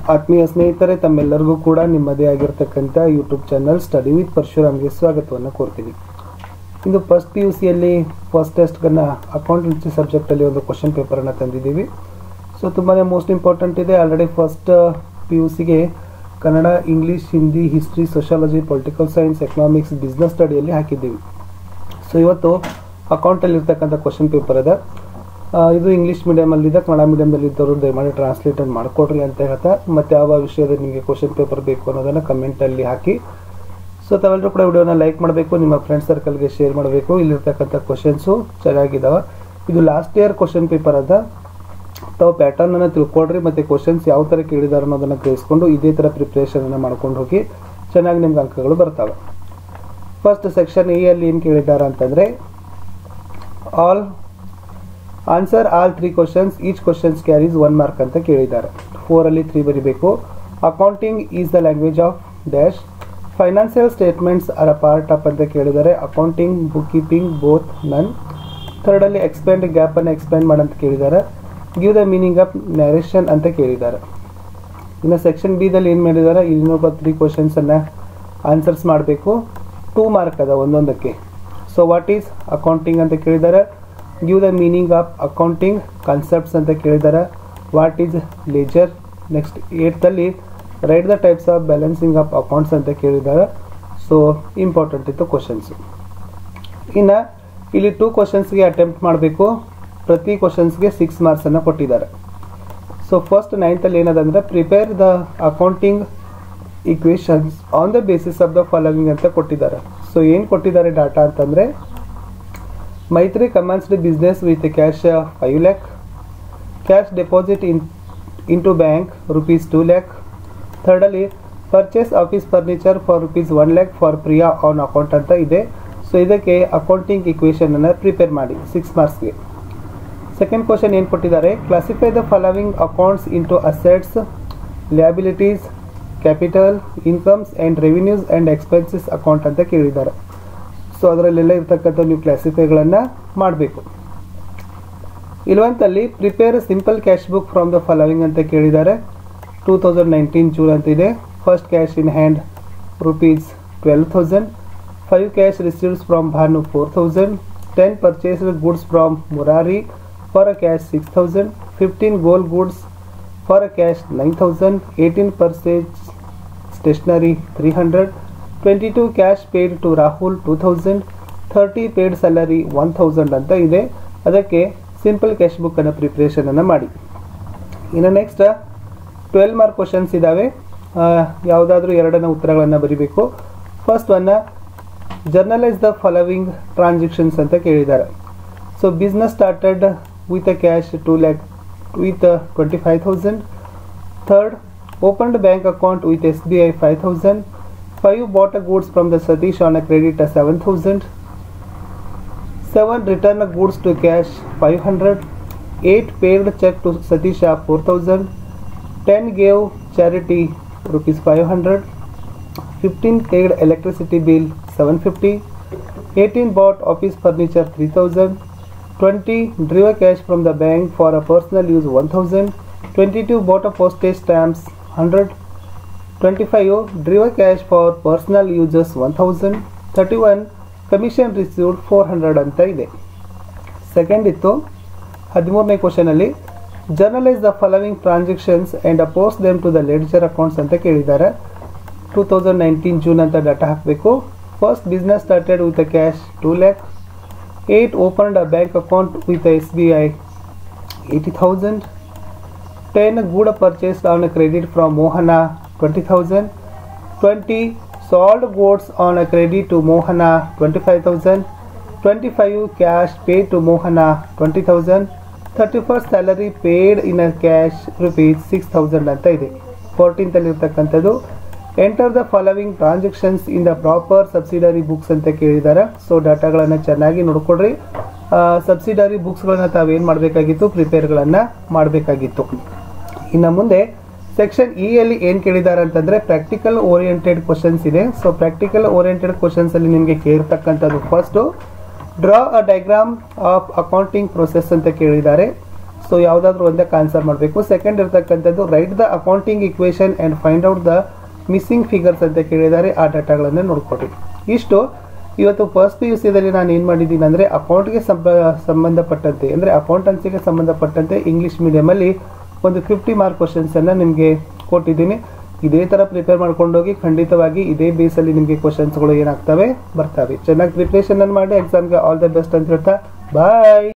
ಆತ್ಮೀಯ ಸ್ನೇಹಿತರೆ ತಮ್ಮೆಲ್ಲರಿಗೂ ಕೂಡ ನಿಮ್ಮದೇ ಆಗಿರ್ತಕ್ಕಂಥ ಯೂಟ್ಯೂಬ್ ಚಾನಲ್ ಸ್ಟಡಿ ವಿತ್ ಪರಶುರಾಮ್ಗೆ ಸ್ವಾಗತವನ್ನು ಕೋರ್ತೀನಿ ಇಂದು ಫಸ್ಟ್ ಪಿ ಯು ಸಿಯಲ್ಲಿ ಫಸ್ಟ್ ಟೆಸ್ಟ್ಗನ್ನು ಅಕೌಂಟೆನ್ಸಿ ಸಬ್ಜೆಕ್ಟಲ್ಲಿ ಒಂದು ಕ್ವಶನ್ ಪೇಪರನ್ನು ತಂದಿದ್ದೀವಿ ಸೊ ತುಂಬಾ ಮೋಸ್ಟ್ ಇಂಪಾರ್ಟೆಂಟ್ ಇದೆ ಆಲ್ರೆಡಿ ಫಸ್ಟ್ ಪಿ ಯು ಸಿಗೆ Kannada English Hindi history sociology political science economics business ಸ್ಟಡಿಯಲ್ಲಿ ಹಾಕಿದ್ದೀವಿ ಸೊ ಇವತ್ತು ಅಕೌಂಟಲ್ಲಿ ಇರ್ತಕ್ಕಂಥ ಕ್ವಶನ್ ಪೇಪರ್ ಅದ ಆ, ಇದು ಇಂಗ್ಲೀಷ್ ಮೀಡಿಯಮಲ್ಲಿದೆ ಕನ್ನಡ ಮೀಡಿಯಮದಲ್ಲಿ ಇದ್ದವರು ದಯಮಾಡಿ ಟ್ರಾನ್ಸ್ಲೇಟ್ ಮಾಡಿಕೊಡ್ರಿ ಅಂತ ಹೇಳ್ತಾ ಮತ್ತು ಯಾವ ವಿಷಯದ ನಿಮಗೆ ಕ್ವಶನ್ ಪೇಪರ್ ಬೇಕು ಅನ್ನೋದನ್ನು ಕಮೆಂಟಲ್ಲಿ ಹಾಕಿ ಸೊ ತಾವೆಲ್ಲರೂ ಕೂಡ ವಿಡಿಯೋನ ಲೈಕ್ ಮಾಡಬೇಕು ನಿಮ್ಮ ಫ್ರೆಂಡ್ ಸರ್ಕಲ್ಗೆ ಶೇರ್ ಮಾಡಬೇಕು ಇಲ್ಲಿರ್ತಕ್ಕಂಥ ಕ್ವಶನ್ಸು ಚೆನ್ನಾಗಿದ್ದಾವೆ ಇದು ಲಾಸ್ಟ್ ಇಯರ್ ಕ್ವಶನ್ ಪೇಪರ್ ಅದ ತಾವು ಪ್ಯಾಟರ್ನನ್ನು ತಿಳ್ಕೊಳ್ರಿ ಮತ್ತು ಕ್ವಶನ್ಸ್ ಯಾವ ಥರ ಕೇಳಿದಾರೆ ಅನ್ನೋದನ್ನು ಗ್ರಹಿಸ್ಕೊಂಡು ಇದೇ ಥರ ಪ್ರಿಪ್ರೇಷನನ್ನು ಮಾಡ್ಕೊಂಡು ಹೋಗಿ ಚೆನ್ನಾಗಿ ನಿಮ್ಗೆ ಅಂಕಗಳು ಬರ್ತವೆ ಫಸ್ಟ್ ಸೆಕ್ಷನ್ ಎ ಅಲ್ಲಿ ಏನು ಕೇಳಿದ್ದಾರೆ ಅಂತಂದರೆ all answer all three questions each questions carries one mark ಅಂತ ಕೇಳಿದ್ದಾರೆ ಫೋರಲ್ಲಿ ತ್ರೀ ಬರಿಬೇಕು accounting is the language of dash financial statements are a part of ಅಂತ ಕೇಳಿದ್ದಾರೆ ಅಕೌಂಟಿಂಗ್ ಬುಕ್ ಕೀಪಿಂಗ್ ಬೋತ್ ನನ್ ಥರ್ಡಲ್ಲಿ ಎಕ್ಸ್ಪೆಂಡ್ ಗ್ಯಾಪನ್ನು ಎಕ್ಸ್ಪೆಂಡ್ ಮಾಡಂತ ಕೇಳಿದ್ದಾರೆ give the meaning of narration ಅಂತ ಕೇಳಿದ್ದಾರೆ ಇನ್ನು ಸೆಕ್ಷನ್ ಬಿದಲ್ಲಿ ಏನು ಮಾಡಿದ್ದಾರೆ ಇನ್ನೊಬ್ಬ ತ್ರೀ ಕ್ವಶನ್ಸನ್ನು ಆನ್ಸರ್ಸ್ ಮಾಡಬೇಕು ಟೂ ಮಾರ್ಕ್ ಅದ ಒಂದೊಂದಕ್ಕೆ ಸೊ ವಾಟ್ ಈಸ್ ಅಕೌಂಟಿಂಗ್ ಅಂತ ಕೇಳಿದ್ದಾರೆ give the meaning of accounting concepts ಅಂತ ಕೇಳಿದ್ದಾರೆ ವಾಟ್ ಈಸ್ ಲೇಜರ್ ನೆಕ್ಸ್ಟ್ ಏಟ್ದಲ್ಲಿ write the types of balancing of accounts ಅಂತ ಕೇಳಿದ್ದಾರೆ ಸೊ ಇಂಪಾರ್ಟೆಂಟ್ ಇತ್ತು ಕ್ವಶನ್ಸು ಇನ್ನು ಇಲ್ಲಿ ಟೂ ಕ್ವಶನ್ಸ್ಗೆ ಅಟೆಂಪ್ಟ್ ಮಾಡಬೇಕು ಪ್ರತಿ ಕ್ವಶನ್ಸ್ಗೆ ಸಿಕ್ಸ್ ಮಾರ್ಕ್ಸನ್ನು ಕೊಟ್ಟಿದ್ದಾರೆ ಸೊ ಫಸ್ಟ್ ನೈನ್ತಲ್ಲಿ ಏನದಂದ್ರೆ prepare the accounting equations on the basis of the following ಅಂತ ಕೊಟ್ಟಿದ್ದಾರೆ ಸೊ ಏನು ಕೊಟ್ಟಿದ್ದಾರೆ ಡಾಟಾ ಅಂತಂದರೆ Maitri commenced business with cash five lakh cash deposit in into bank rupees two lakh ಥರ್ಡಲ್ಲಿ purchase office furniture for rupees one lakh for Priya on account ಅಂತ ಇದೆ so ಇದಕ್ಕೆ accounting ಇಕ್ವೇಷನನ್ನು ಪ್ರಿಪೇರ್ ಮಾಡಿ ಸಿಕ್ಸ್ ಮಾರ್ಕ್ಸ್ಗೆ ಸೆಕೆಂಡ್ ಕ್ವಶನ್ ಏನು ಕೊಟ್ಟಿದ್ದಾರೆ classify the following accounts into assets liabilities capital incomes and revenues and expenses account ಅಂತ ಕೇಳಿದ್ದಾರೆ ಸೊ ಅದರಲ್ಲೆಲ್ಲ ಇರ್ತಕ್ಕಂಥ ನೀವು ಕ್ಲಾಸಿಫೈಗಳನ್ನು ಮಾಡಬೇಕು ಇಲ್ವಂತಲ್ಲಿ prepare simple cash book from the following ಅಂತ ಕೇಳಿದ್ದಾರೆ ಟೂ ತೌಸಂಡ್ ನೈನ್ಟೀನ್ ಜೂನ್ ಅಂತ ಇದೆ first cash in hand rupees twelve thousand five cash receives from Bhanu four thousand ten purchased goods from Murari for a cash six thousand fifteen sold goods for a cash nine thousand eighteen purchase stationery three hundred twenty two cash paid to Rahul two thousand thirty paid salary one thousand ಅಂತ ಇದೆ ಅದಕ್ಕೆ simple cash ಬುಕ್ಕನ್ನು ಪ್ರಿಪ್ರೇಷನನ್ನು ಮಾಡಿ ಇನ್ನು next twelve mark questions ಇದ್ದಾವೆ ಯಾವುದಾದ್ರೂ ಎರಡನ್ನ ಉತ್ತರಗಳನ್ನು ಬರೀಬೇಕು ಫಸ್ಟ್ ಒನ್ನ ಜರ್ನಲೈಸ್ ದ ಫಾಲೋವಿಂಗ್ ಟ್ರಾನ್ಸಾಕ್ಷನ್ಸ್ ಅಂತ ಕೇಳಿದ್ದಾರೆ so business started with a cash two lakh with twenty five thousand third opened bank account with SBI 5000 5 bought a goods from the Satish on a credit of 7000 7 return a goods to cash 500 8 paid check to Satish of 4000 10 gave charity rupees 500 15 paid electricity bill 750 18 bought office furniture 3000 20 drew a cash from the bank for a personal use 1000 22 bought a postage stamps 100 25 drew a cash for personal uses 1000 31 commission received four hundred ಅಂತ ಇದೆ second ಇತ್ತು ಹದಿಮೂರನೇ ಕ್ವಶನಲ್ಲಿ journalise the following transactions and post them to the ledger accounts ಅಂತ ಕೇಳಿದ್ದಾರೆ two thousand nineteen June ಅಂತ data ಹಾಕಬೇಕು first business started with a cash two lakh eight opened a bank account with S B I eighty thousand 10 good purchased on a credit from Mohana 20000 20 sold goods on a credit to Mohana 25000 25 cash paid to Mohana 20000 31st salary paid in a cash rupees 6000 ಅಂತ ಇದೆ fourteenth ಅಲ್ಲಿ ಇರ್ತಕ್ಕಂಥದ್ದು enter the following transactions in the proper subsidiary books ಅಂತ ಕೇಳಿದ್ದಾರೆ so ಡಾಟಾಗಳನ್ನು ಚೆನ್ನಾಗಿ ನೋಡ್ಕೊಡ್ರಿ subsidiary ಬುಕ್ಸ್ಗಳನ್ನ ತಾವೇನು ಮಾಡಬೇಕಾಗಿತ್ತು ಪ್ರಿಪೇರ್ಗಳನ್ನು ಮಾಡಬೇಕಾಗಿತ್ತು ಇನ್ನು ಮುಂದೆ ಸೆಕ್ಷನ್ ಇ ಅಲ್ಲಿ ಏನು ಕೇಳಿದ್ದಾರೆ ಅಂತಂದ್ರೆ ಪ್ರಾಕ್ಟಿಕಲ್ ಓರಿಯೆಂಟೆಡ್ ಕ್ವಶನ್ಸ್ ಇದೆ ಸೊ ಪ್ರಾಕ್ಟಿಕಲ್ ಓರಿಯೆಂಟೆಡ್ ಕ್ವಶನ್ಸ್ ಅಲ್ಲಿ ನಿಮಗೆ ಕೇಳಿರ್ತಕ್ಕಂಥದ್ದು first draw a diagram of accounting process ಅಂತ ಕೇಳಿದ್ದಾರೆ ಸೊ ಯಾವುದಾದ್ರೂ ಒಂದಕ್ಕೆ ಆನ್ಸರ್ ಮಾಡಬೇಕು ಸೆಕೆಂಡ್ ಇರ್ತಕ್ಕಂಥದ್ದು write the accounting equation and find out the missing figures ಅಂತ ಕೇಳಿದ್ದಾರೆ ಆ ಡಾಟಾಗಳನ್ನು ನೋಡ್ಕೊಡಿ ಇಷ್ಟು ಇವತ್ತು ಫಸ್ಟ್ ಪಿ ಯು ಸಿದಲ್ಲಿ ನಾನು ಏನು ಮಾಡಿದ್ದೀನಿ ಅಂದರೆ ಅಕೌಂಟ್ಗೆ ಸಂಬ ಸಂಬಂಧಪಟ್ಟಂತೆ ಅಂದರೆ ಅಕೌಂಟೆನ್ಸಿಗೆ ಸಂಬಂಧಪಟ್ಟಂತೆ ಇಂಗ್ಲೀಷ್ ಮೀಡಿಯಮಲ್ಲಿ ಒಂದು ಫಿಫ್ಟಿ ಮಾರ್ಕ್ ಕ್ವಶನ್ಸನ್ನು ನಿಮಗೆ ಕೊಟ್ಟಿದ್ದೀನಿ ಇದೇ ಥರ ಪ್ರಿಪೇರ್ ಮಾಡ್ಕೊಂಡೋಗಿ ಖಂಡಿತವಾಗಿ ಇದೇ ಬೇಸಲ್ಲಿ ನಿಮಗೆ ಕ್ವಶನ್ಸ್ಗಳು ಏನಾಗ್ತವೆ ಬರ್ತವೆ ಚೆನ್ನಾಗಿ ಪ್ರಿಪ್ರೇಷನ್ ಮಾಡಿ ಎಕ್ಸಾಮ್ಗೆ ಆಲ್ ದ ಬೆಸ್ಟ್ ಅಂತ ಹೇಳ್ತಾ ಬಾಯ್